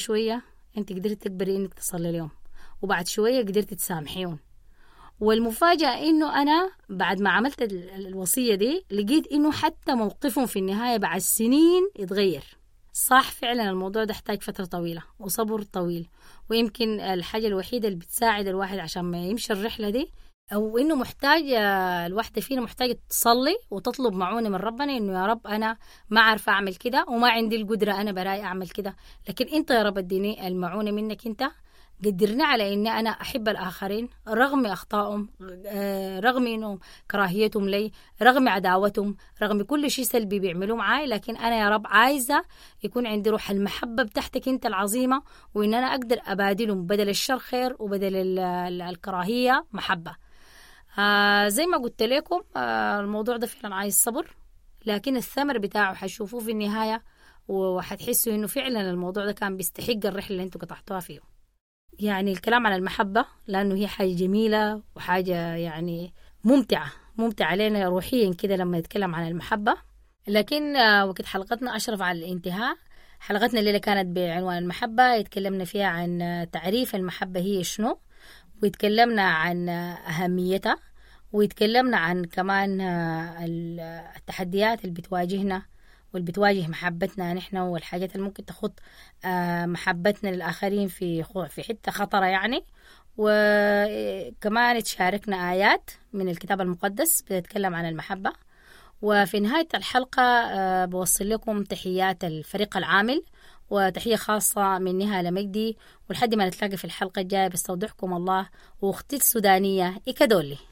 شوية انت قدرت تكبري انك تصلي اليوم وبعد شوية قدرت تسامحيهم والمفاجأة إنه أنا بعد ما عملت الوصية دي لقيت إنه حتى موقفهم في النهاية بعد سنين يتغير صح فعلا الموضوع ده يحتاج فترة طويلة وصبر طويل ويمكن الحاجة الوحيدة اللي بتساعد الواحد عشان ما يمشي الرحلة دي أو إنه محتاج الواحدة فينا محتاجة تصلي وتطلب معونة من ربنا إنه يا رب أنا ما عارفة أعمل كده وما عندي القدرة أنا براي أعمل كده لكن أنت يا رب اديني المعونة منك أنت قدرني على اني انا احب الاخرين رغم اخطائهم آه، رغم انهم كراهيتهم لي رغم عداوتهم رغم كل شيء سلبي بيعملوه معاي لكن انا يا رب عايزه يكون عندي روح المحبه بتاعتك انت العظيمه وان انا اقدر ابادلهم بدل الشر خير وبدل الكراهيه محبه آه زي ما قلت لكم آه الموضوع ده فعلا عايز صبر لكن الثمر بتاعه حتشوفوه في النهايه وحتحسوا انه فعلا الموضوع ده كان بيستحق الرحله اللي انتم قطعتوها فيه يعني الكلام عن المحبة لأنه هي حاجة جميلة وحاجة يعني ممتعة ممتعة علينا روحيا كده لما نتكلم عن المحبة لكن آه، وقت حلقتنا أشرف على الانتهاء حلقتنا الليلة كانت بعنوان المحبة يتكلمنا فيها عن آه، تعريف المحبة هي شنو ويتكلمنا عن آه، أهميتها ويتكلمنا عن كمان التحديات اللي بتواجهنا واللي بتواجه محبتنا نحن والحاجات اللي ممكن تخط آه، محبتنا للآخرين في في حتة خطرة يعني وكمان تشاركنا آيات من الكتاب المقدس بتتكلم عن المحبة وفي نهاية الحلقة آه، بوصل لكم تحيات الفريق العامل وتحية خاصة من نهى مجدي ولحد ما نتلاقى في الحلقة الجاية بستودعكم الله وأختي السودانية إيكادولي